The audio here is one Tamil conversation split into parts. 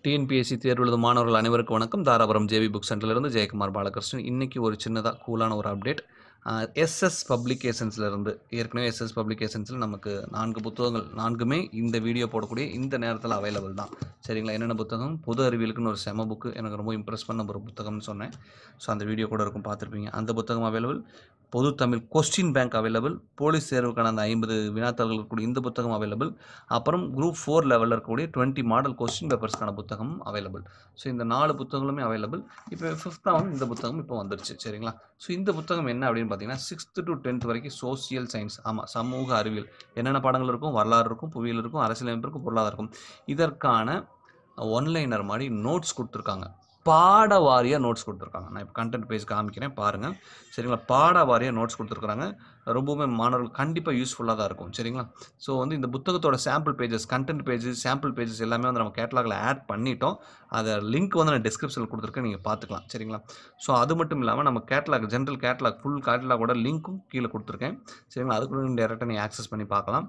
டிஎன்பிஎஸ்சி தேர்வு எழுதும் மாணவர்கள் அனைவருக்கும் வணக்கம் தாராபுரம் ஜேவி புக் சென்டர்லேருந்து ஜெயக்குமார் பாலகிருஷ்ணன் இன்றைக்கி ஒரு சின்னதாக கூலான ஒரு அப்டேட் எஸ்எஸ் பப்ளிகேஷன்ஸ்லேருந்து ஏற்கனவே எஸ்எஸ் பப்ளிகேஷன்ஸில் நமக்கு நான்கு புத்தகங்கள் நான்குமே இந்த வீடியோ போடக்கூடிய இந்த நேரத்தில் அவைலபிள் தான் சரிங்களா என்னென்ன புத்தகம் பொது அறிவியலுக்குன்னு ஒரு செம புக்கு எனக்கு ரொம்ப இம்ப்ரெஸ் பண்ண ஒரு புத்தகம்னு சொன்னேன் ஸோ அந்த வீடியோ கூட இருக்கும் பார்த்துருப்பீங்க அந்த புத்தகம் அவைலபிள் பொது Tamil question bank available police தேர்வுக்கான அந்த ஐம்பது வினாத்தாள்கள் இருக்கக்கூடிய இந்த புத்தகம் அவைலபிள் அப்புறம் குரூப் ஃபோர் லெவலில் இருக்கக்கூடிய டுவெண்ட்டி மாடல் கொஸ்டின் பேப்பர்ஸ்க்கான புத்தகம் அவைலபிள் ஸோ இந்த நாலு புத்தகங்களுமே அவைலபிள் இப்போ ஃபிஃப்த்தாக வந்து இந்த புத்தகம் இப்போ வந்துருச்சு சரிங்களா ஸோ இந்த புத்தகம் என்ன அப்படின்னு பார்த்தீங்கன்னா சிக்ஸ்த்து டு டென்த் வரைக்கும் சோசியல் சயின்ஸ் ஆமாம் சமூக அறிவியல் என்னென்ன பாடங்கள் இருக்கும் வரலாறு இருக்கும் புவியியல் இருக்கும் அரசியலமைப்பு இருக்கும் பொருளாதாரம் இருக்கும் இதற்கான ஒன்லைனர் மாதிரி நோட்ஸ் கொடுத்துருக்காங்க பாட வாரியாக நோட்ஸ் கொடுத்துருக்காங்க நான் இப்போ கண்டென்ட் பேஜ் காமிக்கிறேன் பாருங்கள் சரிங்களா பாட வாரியாக நோட்ஸ் கொடுத்துருக்குறாங்க ரொம்பவுமே மாணவர்கள் கண்டிப்பாக யூஸ்ஃபுல்லாக தான் இருக்கும் சரிங்களா ஸோ வந்து இந்த புத்தகத்தோட sample pages content pages sample pages எல்லாமே வந்து நம்ம கேட்டலாகில் ஆட் பண்ணிட்டோம் அதை லிங்க் வந்து நான் டிஸ்கிரிப்ஷனில் கொடுத்துருக்கேன் நீங்கள் பார்த்துக்கலாம் சரிங்களா ஸோ அது மட்டும் இல்லாமல் நம்ம கேட்டலாக் ஜென்ரல் கேட்டலாக் ஃபுல் கேட்டலாகோட லிங்க்கும் கீழே கொடுத்துருக்கேன் சரிங்களா அதுக்குள்ள டேரெக்டாக நீங்கள் ஆக்சஸ் பண்ணி பார்க்கலாம்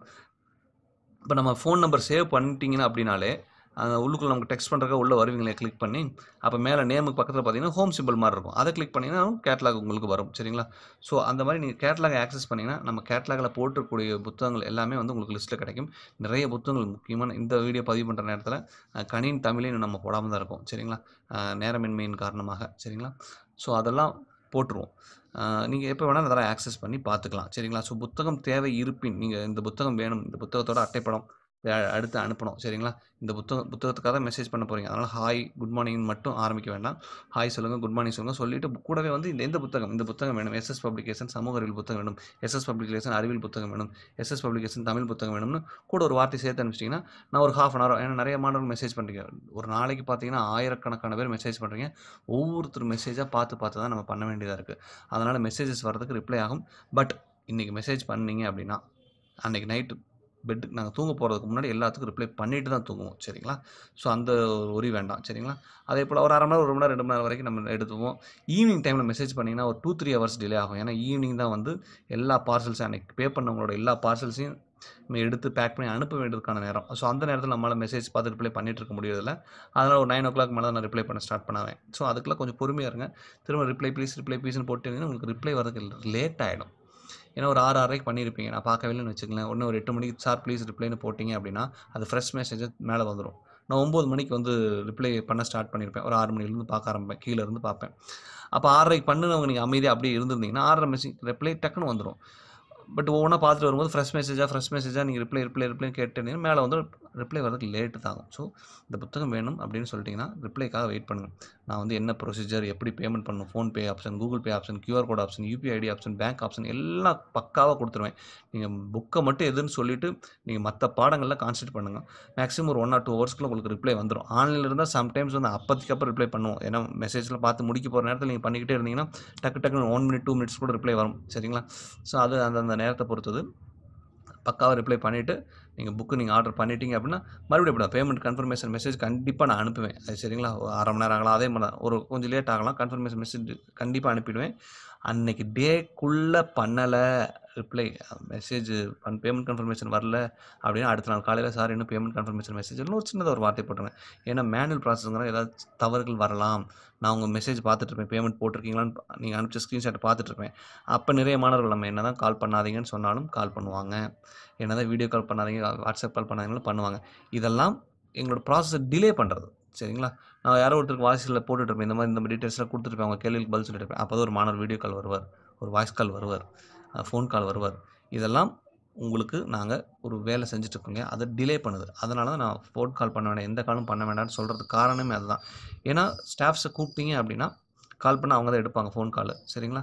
இப்போ நம்ம ஃபோன் நம்பர் சேவ் பண்ணிட்டீங்கன்னா அப்படின்னாலே அந்த உள்ளுக்குள்ள நமக்கு டெக்ஸ்ட் பண்ணுறக்க உள்ளே வருவீங்களே கிளிக் பண்ணி அப்போ மேலே நேமுக்கு பக்கத்தில் பார்த்தீங்கன்னா ஹோம் சிம்பிள் மாதிரி இருக்கும் அதை கிளிக் பண்ணிங்கன்னா கேட்லாக் உங்களுக்கு வரும் சரிங்களா ஸோ அந்த மாதிரி நீங்கள் கேட்லாக் ஆக்சஸ் பண்ணிங்கன்னா நம்ம கேட்லாகில் போட்டிருக்கக்கூடிய புத்தகங்கள் எல்லாமே வந்து உங்களுக்கு லிஸ்ட்டில் கிடைக்கும் நிறைய புத்தகங்கள் முக்கியமான இந்த வீடியோ பதிவு பண்ணுற நேரத்தில் அஹ், கணின் தமிழையும் நம்ம போடாமல் தான் இருக்கும் சரிங்களா அஹ், நேரமின்மையின் காரணமாக சரிங்களா ஸோ அதெல்லாம் போட்டுருவோம் நீங்கள் எப்போ வேணாலும் அதெல்லாம் ஆக்சஸ் பண்ணி பார்த்துக்கலாம் சரிங்களா ஸோ புத்தகம் தேவை இருப்பின் நீங்கள் இந்த புத்தகம் வேணும் இந்த புத்தகத்தோட அட்டைப்படம் அ- அடுத்து அனுப்பணும் சரிங்களா இந்த புத்தகம் புத்தகத்துக்காக தான் மெசேஜ் பண்ண போகிறீங்க அதனால் ஹாய் குட் மார்னிங் மட்டும் ஆரம்பிக்க வேண்டாம் ஹாய் சொல்லுங்கள் குட் மார்னிங் சொல்லுங்கள் சொல்லிட்டு கூடவே வந்து இந்த எந்த புத்தகம் இந்த புத்தகம் வேணும் எஸ்எஸ் பப்ளிகேஷன் சமூக அறிவியல் புத்தகம் வேணும் எஸ்எஸ் பப்ளிகேஷன் அறிவியல் புத்தகம் வேணும் எஸ்எஸ் பப்ளிகேஷன் தமிழ் புத்தகம் வேணும்னு கூட ஒரு வார்த்தை சேர்த்து அனுப்பிச்சிட்டிங்கன்னா நான் ஒரு ஹாஃப் அன் ஹவர் ஏன்னா நிறைய மாணவர்கள் மெசேஜ் பண்ணுறீங்க ஒரு நாளைக்கு பார்த்தீங்கன்னா ஆயிரக்கணக்கான பேர் மெசேஜ் பண்ணுறீங்க ஒவ்வொருத்தர் மெசேஜாக பார்த்து பார்த்து தான் நம்ம பண்ண வேண்டியதாக இருக்குது அதனால் மெசேஜஸ் வர்றதுக்கு ரிப்ளை ஆகும் பட் இன்றைக்கி மெசேஜ் பண்ணீங்க அப்படின்னா அன்றைக்கி நைட்டு பெட்டுக்கு நாங்கள் தூங்க போகிறதுக்கு முன்னாடி எல்லாத்துக்கும் ரிப்ளை பண்ணிட்டு தான் தூங்குவோம் சரிங்களா ஸோ அந்த ஒரு ஒரி வேண்டாம் சரிங்களா அதே போல் ஒரு அரை மணி நேரம் ஒரு மணி நேரம் ரெண்டு மணி நேரம் வரைக்கும் நம்ம எடுத்துப்போம் ஈவினிங் டைமில் மெசேஜ் பண்ணிங்கன்னா ஒரு டூ த்ரீ ஹவர்ஸ் டிலே ஆகும் ஏன்னா ஈவினிங் தான் வந்து எல்லா பார்சல்ஸும் அன்றைக்கி பே பண்ணவங்களோட எல்லா பார்சல்ஸையும் நம்ம எடுத்து பேக் பண்ணி அனுப்ப வேண்டியதுக்கான நேரம் ஸோ அந்த நேரத்தில் நம்மளால் மெசேஜ் பார்த்து ரிப்ளை பண்ணிட்டு இருக்க முடியறதில்ல அதனால் ஒரு நைன் ஓ கிளாக் மேலே நான் ரிப்ளை பண்ண ஸ்டார்ட் பண்ணுவேன் ஸோ அதுக்கெல்லாம் கொஞ்சம் பொறுமையாக இருங்க திரும்ப ரிப்ளை ப்ளீஸ் ரிப்ளை ப்ளீஸ்னு போட்டிங்கன்னா உங்களுக்கு ரிப்ளை வரதுக்கு லேட் ஆகிடும் ஏன்னா ஒரு ஆறு ஆறரைக்கு பண்ணியிருப்பீங்க நான் பார்க்கவில்லைன்னு வச்சுக்கலேன் ஒன்று ஒரு எட்டு மணிக்கு சார் ப்ளீஸ் ரிப்ளைன்னு போட்டிங்க அப்படின்னா அது ஃப்ரெஷ் மெசேஜ் மேலே வந்துடும் நான் ஒம்பது மணிக்கு வந்து ரிப்ளை பண்ண ஸ்டார்ட் பண்ணியிருப்பேன் ஒரு ஆறு மணிலேருந்து பார்க்க ஆரம்பிப்பேன் கீழே இருந்து பார்ப்பேன் அப்போ ஆறரைக்கு பண்ணுனவங்க நீங்கள் அமைதியாக அப்படியே இருந்திருந்தீங்கன்னா ஆறரை மெசேஜ் ரிப்ளை டக்குன்னு வந்துடும் பட் ஒவ்வொன்றா பார்த்துட்டு வரும்போது ஃப்ரெஷ் மெசேஜாக ஃப்ரெஷ் மெசேஜாக நீங்கள் ரிப்ளை ரிப்ளை ரிப்ளை கேட்டீங்கன்னா மேலே வந்து ரிப்ளை வரதுக்கு லேட்டு தாகும் ஸோ இந்த புத்தகம் வேணும் அப்படின்னு சொல்லிட்டிங்கன்னா ரிப்ளைக்காக வெயிட் பண்ணுங்கள் நான் வந்து என்ன ப்ரொசீஜர் எப்படி பேமெண்ட் பண்ணணும் PhonePe option Google Pay option QR code option UPI ID option bank option எல்லாம் பக்காவாக கொடுத்துருவேன் நீங்கள் புக்கை மட்டும் எதுன்னு சொல்லிவிட்டு நீங்கள் மற்ற பாடங்களில் கான்சென்ட்ரேட் பண்ணுங்கள் மேக்ஸிமம் ஒரு ஒன் ஆர் டூ ஹவர்ஸ்க்குள்ள உங்களுக்கு ரிப்ளை வந்துடும் ஆன்லைனில் இருந்தால் சம்டைம்ஸ் வந்து அப்போதைக்கு அப்போ ரிப்ளை பண்ணுவோம் ஏன்னா மெசேஜில் பார்த்து முடிக்க போகிற நேரத்தில் நீங்கள் பண்ணிக்கிட்டே இருந்தீங்கன்னா டக்கு டக்குன்னு ஒன் மினிட் டூ மினிட்ஸ் கூட ரிப்ளை வரும் சரிங்களா ஸோ அது அந்தந்த நேரத்தை பொறுத்தது பக்காவாக ரிப்ளை பண்ணிவிட்டு நீங்கள் புக்கு நீங்கள் ஆர்டர் பண்ணிட்டீங்க அப்படின்னா மறுபடியும் எப்படி பேமெண்ட் கன்ஃபர்மேஷன் மெசேஜ் கண்டிப்பாக நான் அனுப்புவேன் அது சரிங்களா ஒரு அரை மணி நேரம் ஆகலாம் அதே மாதிரி தான் ஒரு கொஞ்சம் லேட் ஆகலாம் கன்ஃபர்மேஷன் மெசேஜ் கண்டிப்பாக அனுப்பிடுவேன் அன்னைக்கு டேக்குள்ளே பண்ணலை ரிப்ளை மெசேஜ் பண் பேமெண்ட் கன்ஃபர்மேஷன் வரல அப்படின்னா அடுத்த நாள் காலையில் சார் இன்னும் பேமெண்ட் கன்ஃபர்மேஷன் மெசேஜ் ஒரு சின்னதாக ஒரு வார்த்தை போட்டுருங்க ஏன்னா மேனுவல் ப்ராசஸ்ங்கிற ஏதாவது தவறுகள் வரலாம் நான் உங்கள் மெசேஜ் பார்த்துட்ருப்பேன் பேமெண்ட் போட்டிருக்கீங்களான்னு நீங்கள் அனுப்பிச்ச ஸ்க்ரீன்ஷாட் பார்த்துட்ருப்பேன் அப்போ நிறைய மாணவர்கள் நம்ம என்ன தான் கால் பண்ணாதீங்கன்னு சொன்னாலும் கால் பண்ணுவாங்க என்ன தான் வீடியோ கால் பண்ணாதீங்க வாட்ஸ்அப் கால் பண்ணாதீங்களும் பண்ணுவாங்க இதெல்லாம் எங்களோட ப்ராசஸை டிலே பண்ணுறது சரிங்களா நான் யாரோ ஒருத்தருக்கு வாய்ஸில் போட்டுட்ருப்பேன் இந்த மாதிரி இந்த மாதிரி டீட்டெயில்ஸ்லாம் கொடுத்துருப்பேன் அவங்க கேள்விக்கு பதில் சொல்லிட்டு இருப்பேன் அப்போ தான் ஒரு மாணவர் வீடியோ கால் வருவார் ஒரு வாய்ஸ் கால் வருவார் ஃபோன் கால் வருவார் இதெல்லாம் உங்களுக்கு நாங்கள் ஒரு வேலை செஞ்சுட்ருக்கோங்க அதை டிலே பண்ணுது அதனால தான் நான் ஃபோன் கால் பண்ண வேண்டாம் எந்த காலும் பண்ண வேண்டாம்னு சொல்கிறதுக்கு காரணமே அதுதான் ஏன்னா ஸ்டாஃப்ஸை கூப்பிட்டீங்க அப்படின்னா கால் பண்ண அவங்க தான் எடுப்பாங்க ஃபோன் கால் சரிங்களா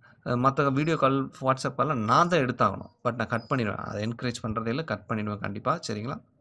மற்ற வீடியோ கால் வாட்ஸ்அப் காலில் நான் தான் எடுத்தாகணும் பட் நான் கட் பண்ணிடுவேன் அதை என்கரேஜ் பண்ணுறதே இல்லை கட் பண்ணிடுவேன் கண்டிப்பாக சரிங்களா